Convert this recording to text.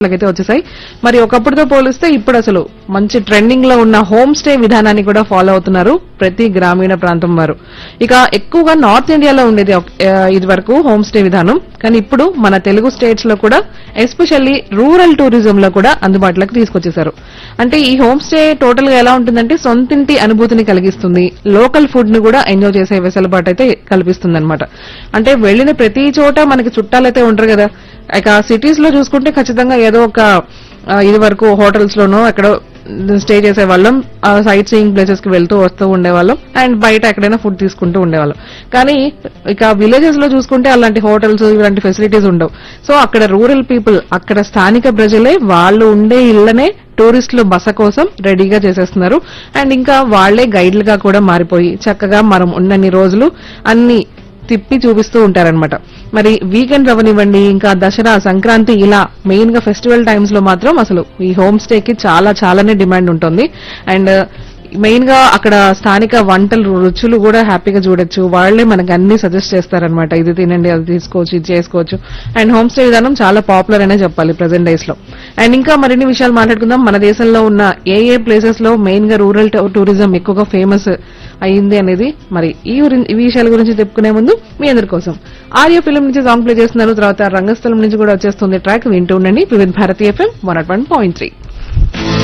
అయితే వచ్చేసాయి మరి ఒకప్పుడుతో పోలిస్తే ఇప్పుడు అసలు మంచి ట్రెండింగ్ లో ఉన్న హోమ్ స్టే విధానాన్ని కూడా ఫాలో అవుతున్నారు ప్రతి గ్రామీణ ప్రాంతం వారు ఇక ఎక్కువగా నార్త్ ఇండియాలో ఉండేది ఒక- ఆ, ఇది వరకు హోమ్ స్టే విధానం కానీ ఇప్పుడు మన తెలుగు స్టేట్స్ లో కూడా ఎస్పెషల్లీ రూరల్ టూరిజం లో కూడా అందుబాటులోకి తీసుకొచ్చేసారు అంటే ఈ హోమ్ స్టే టోటల్ గా ఎలా ఉంటుందంటే సొంతింటి అనుభూతిని కలిగిస్తుంది లోకల్ ఫుడ్ ని కూడా ఎంజాయ్ చేసే వెసులుబాటు అయితే కల్పిస్తుంది అనమాట అంటే వెళ్ళిన ప్రతి చోట మనకి చుట్టాలైతే ఉంటారు కదా ఇక సిటీస్ లో చూసుకుంటే ఖచ్చితంగా ఏదో ఒక ఆ, ఇది వరకు హోటల్స్ లోనో ఎక్కడో స్టే చేసే వాళ్ళం సైట్ సీయింగ్ ప్లేసెస్ కి వెళ్తూ వస్తూ ఉండేవాళ్ళం అండ్ బయట ఎక్కడైనా ఫుడ్ తీసుకుంటూ ఉండేవాళ్ళం కానీ ఇక విలేజెస్ లో చూసుకుంటే అలాంటి హోటల్స్ ఇలాంటి ఫెసిలిటీస్ ఉండవు సో అక్కడ రూరల్ పీపుల్ అక్కడ స్థానిక ప్రజలే వాళ్ళు ఉండే ఇళ్లనే టూరిస్టులు బస కోసం రెడీగా చేసేస్తున్నారు అండ్ ఇంకా వాళ్లే గైడ్లుగా కూడా మారిపోయి చక్కగా మనం ఉన్నన్ని రోజులు అన్ని తిప్పి చూపిస్తూ ఉంటారనమాట మరి వీకెండ్ అవనివ్వండి ఇంకా దసరా సంక్రాంతి ఇలా మెయిన్ గా ఫెస్టివల్ టైమ్స్ లో మాత్రం అసలు ఈ హోమ్ స్టే కి చాలా చాలానే డిమాండ్ ఉంటుంది అండ్ మెయిన్ గా అక్కడ స్థానిక వంటలు రుచులు కూడా హ్యాపీగా చూడొచ్చు వాళ్ళే మనకి అన్ని సజెస్ట్ చేస్తారనమాట ఇది తినండి అది తీసుకోవచ్చు ఇది చేసుకోవచ్చు అండ్ హోమ్ స్టే విధానం చాలా పాపులర్ అనే చెప్పాలి ప్రెసెంట్ డేస్ లో అండ్ ఇంకా మరిన్ని విషయాలు మాట్లాడుకుందాం మన దేశంలో ఉన్న ఏ ఏ ప్లేసెస్ లో మెయిన్ గా రూరల్ టూరిజం ఎక్కువగా ఫేమస్ అయ్యింది అనేది మరి ఈ గురి- ఈ విషయాల గురించి చెప్పుకునే ముందు మీ అందరి కోసం ఆర్య ఫిల్మ్ నుంచి సాంగ్ ప్లే చేస్తున్నారు తర్వాత రంగస్థలం నుంచి కూడా వచ్చేస్తుంది ట్రాక్ వింటూ ఉండండి Vividh Bharati FM one point three